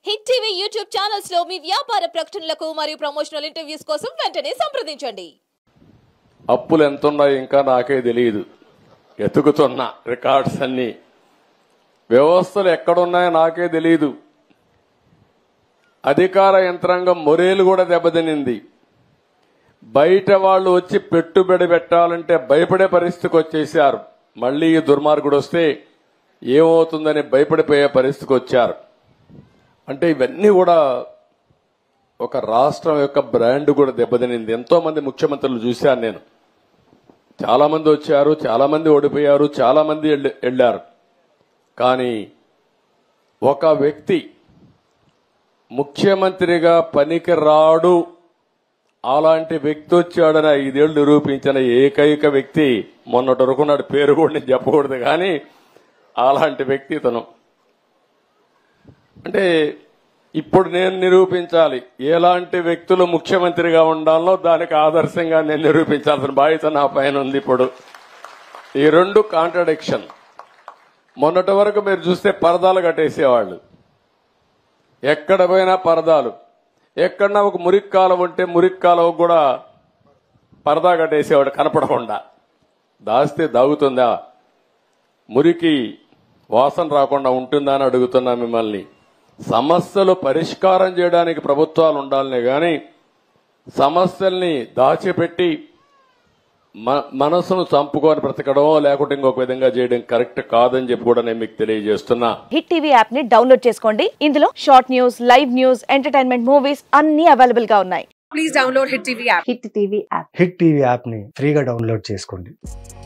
Hit TV YouTube channels లో మీ వ్యాపార ప్రకటనలకు మరియు ప్రమోషనల్ ఇంటర్వ్యూస్ కోసం వెంటనే సంప్రదించండి అప్పులు ఎంతున్నాయి ఇంకా నాకే తెలియదు ఎతుకుతున్నా రికార్డ్స్ అన్ని వ్యవస్థలు ఎక్కడున్నాయో నాకే తెలియదు అధికార యంత్రాంగం మొరేలు కూడా దెబ్బతినింది బయట వాళ్ళు వచ్చి పెట్టుబడి పెట్టాలంటే భయపడే పరిస్థితికి వచ్చేసారు మళ్ళీ ఈ దుర్మార్గుడు వస్తే ఏమవుతుందని భయపడిపోయే పరిస్థితికి వచ్చారు అంటే ఇవన్నీ కూడా ఒక రాష్ట్రం యొక్క బ్రాండ్ కూడా దెబ్బతినింది ఎంతో మంది ముఖ్యమంత్రులు చూశాను నేను చాలా మంది వచ్చారు చాలా మంది ఓడిపోయారు చాలా మంది వెళ్ళ- వెళ్ళారు కానీ ఒక వ్యక్తి ముఖ్యమంత్రిగా పనికి రాడు అలాంటి వ్యక్తి వచ్చాడని ఐదేళ్లు నిరూపించిన ఏకైక వ్యక్తి మొన్నటి వరకు నాడు పేరు కూడా నేను చెప్పకూడదు కానీ అలాంటి వ్యక్తి ఇతను అంటే ఇప్పుడు నేను నిరూపించాలి ఎలాంటి వ్యక్తులు ముఖ్యమంత్రిగా ఉండాలో దానికి ఆదర్శంగా నేను నిరూపించాల్సిన బాధ్యత నా పైన ఉంది ఇప్పుడు ఈ రెండు కాంట్రడిక్షన్ మొన్నటి వరకు మీరు చూస్తే పరదాలు కట్టేసేవాళ్ళు ఎక్కడ పోయినా పరదాలు ఎక్కడన్నా ఒక మురికి కాలువ ఉంటే మురికి కాలువ కూడా పరదా కట్టేసేవాడు కనపడకుండా దాస్తే దాగుతుందా మురికి వాసన రాకుండా ఉంటుందా అని అడుగుతున్నా మిమ్మల్ని సమస్యలు పరిష్కారం చేయడానికి ప్రభుత్వాలు ఉండాలనే గాని సమస్యల్ని దాచిపెట్టి మ- మనసును చంపుకొని బ్రతకడం లేకుంటే ఇంకొక విధంగా చేయడం కరెక్ట్ కాదని చెప్పి కూడా నేను మీకు తెలియజేస్తున్నా హిట్ టీవీ యాప్ ని డౌన్లోడ్ చేసుకోండి ఇందులో short news live news entertainment movies అన్ని అవైలబుల్ గా ఉన్నాయి please download Hit TV app. Hit TV app Hit TV యాప్ని ఫ్రీగా డౌన్లోడ్ చేసుకోండి